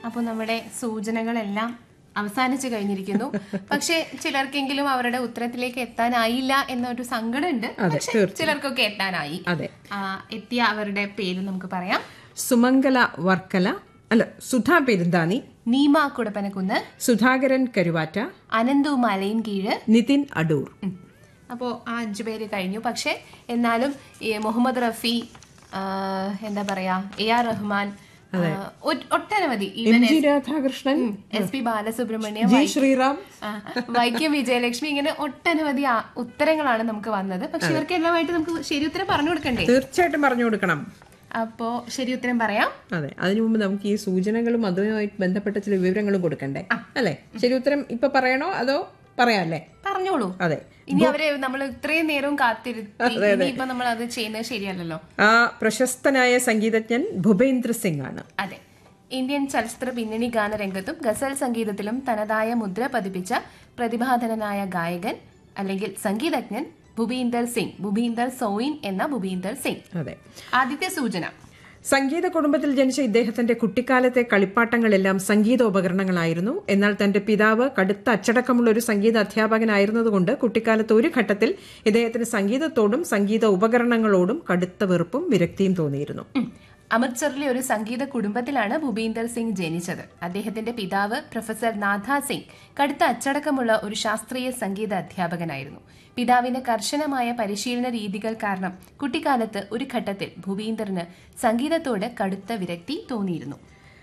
അപ്പോൾ നമ്മുടെ സൂചനകളെല്ലാം അവസാനിച്ചു കഴിഞ്ഞിരിക്കുന്നു പക്ഷെ ചിലർക്കെങ്കിലും അവരുടെ ഉത്തരത്തിലേക്ക് എത്താനായില്ല എന്നൊരു സങ്കടമുണ്ട് പക്ഷെ ചിലർക്കൊക്കെ എത്താനായി അതെ ആ, എത്തിയ അവരുടെ പേര് നമുക്ക് പറയാം സുമംഗല വർക്കല അല്ല സുധാ പെരുന്താനി നീമ കുടപ്പനക്കുന്ന് സുധാകരൻ കരുവാറ്റ അനന്തു മലയും കീഴ് നിതിൻ അടൂർ ഉം. അപ്പോ ആ അഞ്ചു പേര് കഴിഞ്ഞു പക്ഷെ എന്നാലും ഈ മുഹമ്മദ് റഫി ആ, എന്താ പറയാ എ ആർ റഹ്മാൻ ആ, ഒ- ഒട്ടനവധി എം ഈവൻ G Radhakrishnan S P Balasubrahmanyam G Sreeram ആ, വൈക്കം വിജയലക്ഷ്മി ഇങ്ങനെ ഒട്ടനവധി ആ- ഉത്തരങ്ങളാണ് നമുക്ക് വന്നത് പക്ഷെ ഇവർക്കെല്ലാമായിട്ട് നമുക്ക് ശരി ഉത്തരം പറഞ്ഞു കൊടുക്കണ്ടേ തീർച്ചയായിട്ടും പറഞ്ഞു കൊടുക്കണം അപ്പോ ശരി ഉത്തരം പറയാം അതെ അതിനു മുമ്പ് നമുക്ക് ഈ സൂചനകളും അതുമായി ബന്ധപ്പെട്ട ചില വിവരങ്ങളും കൊടുക്കണ്ടേ അല്ലേ ശരി ഉത്തരം ഇപ്പൊ പറയണോ അതോ പറയാല്ലേ പറഞ്ഞോളൂ അതെ ഇനി അവരെ നമ്മൾ ഇത്രയും നേരവും കാത്തിരുത്തി ഇനിയിപ്പോ നമ്മൾ അത് ചെയ്യുന്നത് ശരിയല്ലല്ലോ ആ പ്രശസ്തനായ സംഗീതജ്ഞൻ ഭൂപേന്ദ്ര സിംഗ് ആണ് അതെ ഇന്ത്യൻ ചലച്ചിത്ര പിന്നണി ഗാനരംഗത്തും ഗസൽ സംഗീതത്തിലും തനതായ മുദ്ര പതിപ്പിച്ച പ്രതിഭാധനനായ ഗായകൻ അല്ലെങ്കിൽ സംഗീതജ്ഞൻ ഭൂപീന്ദർ സിംഗ് ഭൂപീന്ദർ സോയിൻ എന്ന ഭൂപീന്ദർ സിംഗ് അതെ ആദ്യത്തെ സൂചന സംഗീത കുടുംബത്തിൽ ജനിച്ച ഇദ്ദേഹത്തിന്റെ കുട്ടിക്കാലത്തെ കളിപ്പാട്ടങ്ങളെല്ലാം സംഗീത ഉപകരണങ്ങളായിരുന്നു എന്നാൽ തന്റെ പിതാവ് കടുത്ത അച്ചടക്കമുള്ള ഒരു സംഗീത അധ്യാപകനായിരുന്നതുകൊണ്ട് കുട്ടിക്കാലത്ത് ഒരു ഘട്ടത്തിൽ ഇദ്ദേഹത്തിന് സംഗീതത്തോടും സംഗീത ഉപകരണങ്ങളോടും കടുത്ത വെറുപ്പും വിരക്തിയും തോന്നിയിരുന്നു ഉം. അമൃത്സറിലെ ഒരു സംഗീത കുടുംബത്തിലാണ് ഭൂപീന്ദർ സിംഗ് ജനിച്ചത് അദ്ദേഹത്തിന്റെ പിതാവ് പ്രൊഫസർ നാഥ സിംഗ് കടുത്ത അച്ചടക്കമുള്ള ഒരു ശാസ്ത്രീയ സംഗീത അധ്യാപകനായിരുന്നു പിതാവിന്റെ കർശനമായ പരിശീലന രീതികൾ കാരണം കുട്ടിക്കാലത്ത് ഒരു ഘട്ടത്തിൽ ഭൂപീന്ദറിന് സംഗീതത്തോട് കടുത്ത വിരക്തി തോന്നിയിരുന്നു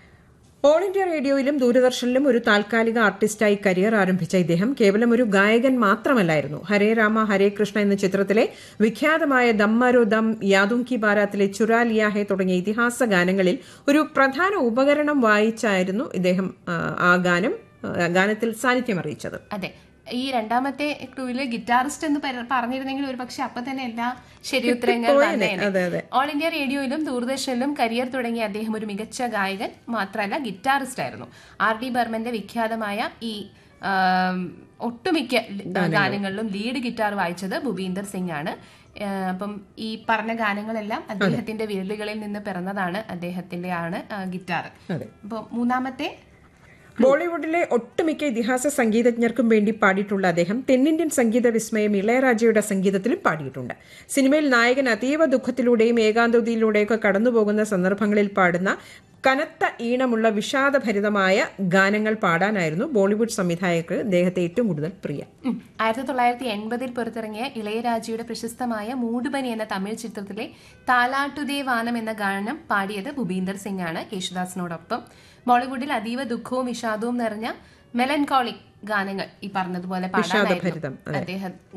ഓൾ ഇന്ത്യ റേഡിയോയിലും ദൂരദർശനിലും ഒരു താൽക്കാലിക ആർട്ടിസ്റ്റായി കരിയർ ആരംഭിച്ച ഇദ്ദേഹം കേവലം ഒരു ഗായകൻ മാത്രമല്ലായിരുന്നു ഹരേ രാമ ഹരേ കൃഷ്ണ എന്ന ചിത്രത്തിലെ വിഖ്യാതമായ ദമ്മാരോ ദം യാദും കി ബാരാത്തിലെ ചുരാ ലിയാഹെ തുടങ്ങിയ ഇതിഹാസ ഗാനങ്ങളിൽ ഒരു പ്രധാന ഉപകരണം വായിച്ചായിരുന്നു ഇദ്ദേഹം ആ, ആ ഗാനം ആ, ഗാനത്തിൽ സാന്നിധ്യം അറിയിച്ചത് അതെ ഈ രണ്ടാമത്തെ ക്ലൂവില് ഗിറ്റാറിസ്റ്റ് എന്ന് പറ- പറഞ്ഞിരുന്നെങ്കിൽ ഒരു പക്ഷെ അപ്പൊ തന്നെ എല്ലാ ശരിയുത്തരങ്ങൾ വന്നേനെ. അതെ അതെ ഓൾ ഇന്ത്യ റേഡിയോയിലും ദൂരദർശനിലും കരിയർ തുടങ്ങിയ അദ്ദേഹം ഒരു മികച്ച ഗായകൻ മാത്രമല്ല ഗിറ്റാറിസ്റ്റ് ആയിരുന്നു ആർ ഡി ബർമന്റെ വിഖ്യാതമായ ഈ ആം, ഒട്ടുമിക്ക ഗാനങ്ങളിലും ലീഡ് ഗിറ്റാർ വായിച്ചത് ഭൂപീന്ദർ സിംഗ് ആണ് ആ, അപ്പം ഈ പറഞ്ഞ ഗാനങ്ങളെല്ലാം അദ്ദേഹത്തിന്റെ വിരലുകളിൽ നിന്ന് പിറന്നതാണ് അദ്ദേഹത്തിന്റെ ആണ് ആ, ഗിറ്റാർ അതെ അപ്പൊ മൂന്നാമത്തെ ബോളിവുഡിലെ ഒട്ടുമിക്ക ഇതിഹാസ സംഗീതജ്ഞർക്കും വേണ്ടി പാടിയിട്ടുള്ള അദ്ദേഹം തെന്നിന്ത്യൻ സംഗീത വിസ്മയം ഇളയരാജയുടെ സംഗീതത്തിലും പാടിയിട്ടുണ്ട് സിനിമയിൽ നായകൻ അതീവ ദുഃഖത്തിലൂടെയും ഏകാന്തതയിലൂടെയൊക്കെ കടന്നുപോകുന്ന സന്ദർഭങ്ങളിൽ പാടുന്ന കനത്ത ഈണമുള്ള വിഷാദഭരിതമായ ഗാനങ്ങൾ പാടാനായിരുന്നു ബോളിവുഡ് സംവിധായകർക്ക് അദ്ദേഹത്തെ ഏറ്റവും കൂടുതൽ പ്രിയം ഉം. ആയിരത്തി തൊള്ളായിരത്തി എൺപതിൽ പുറത്തിറങ്ങിയ ഇളയരാജയുടെ പ്രശസ്തമായ മൂടുപനി എന്ന തമിഴ് ചിത്രത്തിലെ താലാട്ടുദേ വാനം എന്ന ഗാനം പാടിയത് ഭൂപീന്ദർ സിംഗ് ആണ് യേശുദാസിനോടൊപ്പം ബോളിവുഡിൽ അതീവ ദുഃഖവും വിഷാദവും നിറഞ്ഞ മെലൻകോളിക് ഗാനങ്ങൾ ഈ പറഞ്ഞതുപോലെ പാടാനായിരുന്നു വിഷാദഭരിതം, അദ്ദേഹം